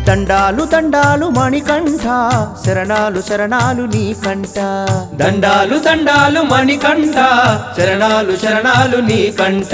దండాలు దండాలు మణికంఠ శరణాలు శరణాలు నీకంట దండాలు దండాలు మణికంఠ శరణాలు శరణాలు నీకంట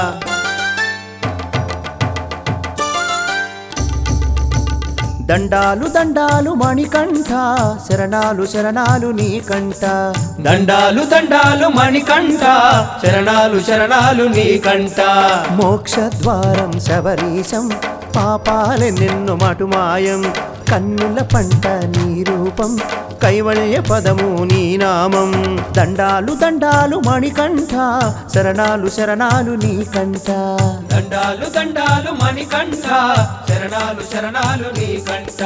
దండాలు దండాలు మణికంఠ శరణాలు శరణాలు నీకంట దండాలు దండాలు మణికంఠ శరణాలు శరణాలు నీకంట మోక్షద్వారం శబరీశం పాపాలె నిన్ను మటుమాయం కన్నుల పంట నీ రూపం కైవల్య పదము నీ నామం దండాలు దండాలు మణికంఠ శరణాలు శరణాలు నీకంట దండాలు దండాలు మణికంఠ శరణాలు శరణాలు నీకంట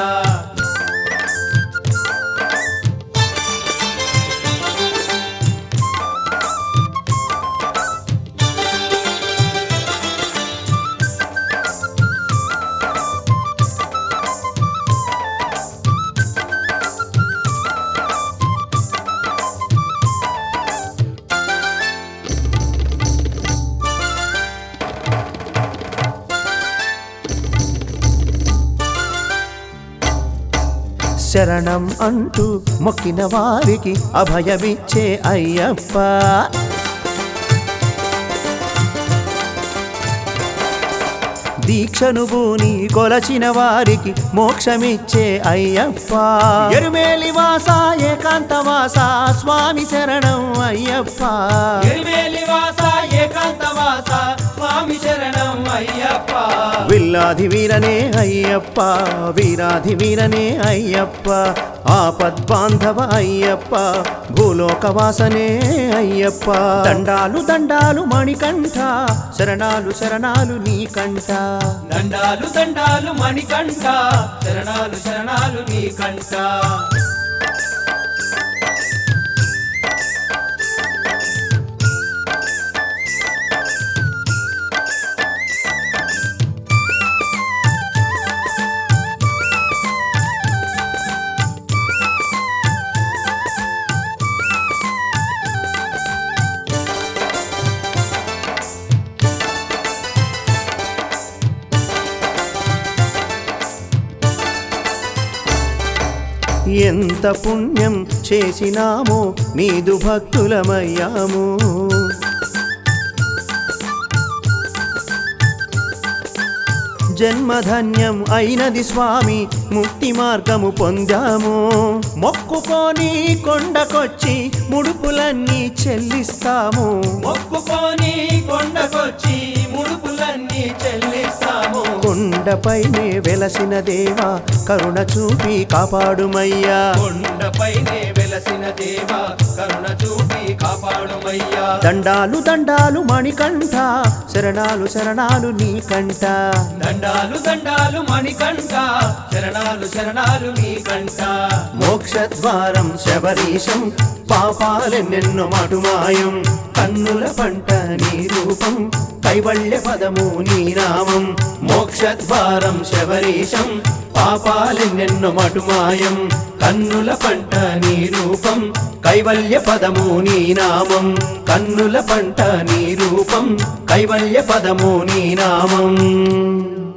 శరణం అంటూ మొక్కిన వారికి అభయమిచ్చే అయ్యప్ప దీక్షను భూని కొలచిన వారికి మోక్షమిచ్చే అయ్యప్ప ఎరుమేలి వాస ఏకాంత వాస స్వామి శరణం అయ్యప్ప ఎరివేలి వాస ఏకాంత వాస స్వామి శరణం అయ్యప్ప విల్లాది వీరనే అయ్యప్ప వీరాధి వీరనే అయ్యప్ప ఆపద్బాంధవ అయ్యప్ప భూలోకవాసనే అయ్యప్ప దండాలు దండాలు మణికంఠ శరణాలు శరణాలు నీకంఠ దండాలు దండాలు మణికంఠ శరణాలు శరణాలు నీకంట ఎంత పుణ్యం చేసినామో నీదు భక్తులమయ్యాము జన్మధన్యం అయినది స్వామి ముక్తి మార్గము పొందాము మొక్కుకొని కొండకొచ్చి ముడుపులన్నీ చెల్లిస్తాము మొక్కుకొని కొండకొచ్చి ముడుపులన్నీ చెల్లిస్తాము కొండపైనే వెలసిన దేవా కరుణ చూపి కాపాడుమయ్యా కొండపైనే వెలసిన దేవ కరుణ చూపి కాపాడుమయ్యా దండాలు దండాలు మణికంఠ శరణాలు శరణాలు నీకంట దండాలు దండాలు మణికంఠ శరణాలు శరణాలు నీకంట మోక్షద్వారం శబరీశం పాపాలెన్నెన్నో మటుమాయం కన్నుల పంట నీ రూపం కైవల్య పదము నీ నామం మోక్షద్వారం శబరీశం పాపాలెన్నెన్నో మటుమాయం కన్నుల పంట నీ రూపం కైవల్య పదము నీ నామం కన్నుల పంట నీ రూపం కైవల్య పదము నీ నామం